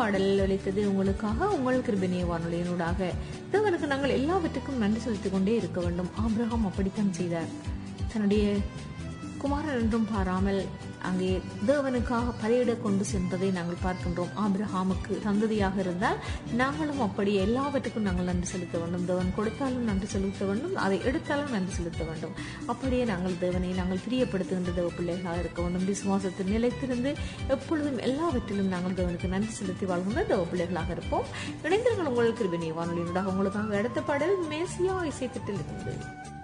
பாடல் ஒலித்தது உங்களுக்காக உங்கள் கிருபினிய வானொலியினூடாக தேவனுக்கு நாங்கள் எல்லாவற்றுக்கும் நன்றி செலுத்திக் கொண்டே இருக்க வேண்டும் ஆபிரகாம் அப்படித்தான் செய்தார் தன்னுடைய குமாரன் என்றும் பாராமல் அங்கே தேவனுக்காக பலியிட கொண்டு சென்றதை நாங்கள் பார்க்கின்றோம் ஆபிரஹாமுக்கு சந்ததியாக இருந்தால் நாங்களும் அப்படி எல்லாவற்றுக்கும் நாங்கள் நன்றி செலுத்த வேண்டும் தேவன் கொடுத்தாலும் நன்றி செலுத்த வேண்டும் அதை எடுத்தாலும் நன்றி செலுத்த வேண்டும் அப்படியே நாங்கள் தேவனை நாங்கள் பிரியப்படுத்துகின்ற தேவ பிள்ளைகளாக இருக்க வேண்டும் விசுவாசத்தில் நிலைத்திருந்து எப்பொழுதும் எல்லாவற்றிலும் நாங்கள் தேவனுக்கு நன்றி செலுத்தி வாழ்கின்ற தேவ பிள்ளைகளாக இருப்போம் இணைந்திருங்கள் உங்கள் கிருபினி வானொலியினூடாக உங்களுக்காக அடுத்த பாடல் மேசியா இசைத்திட்டில் இருந்து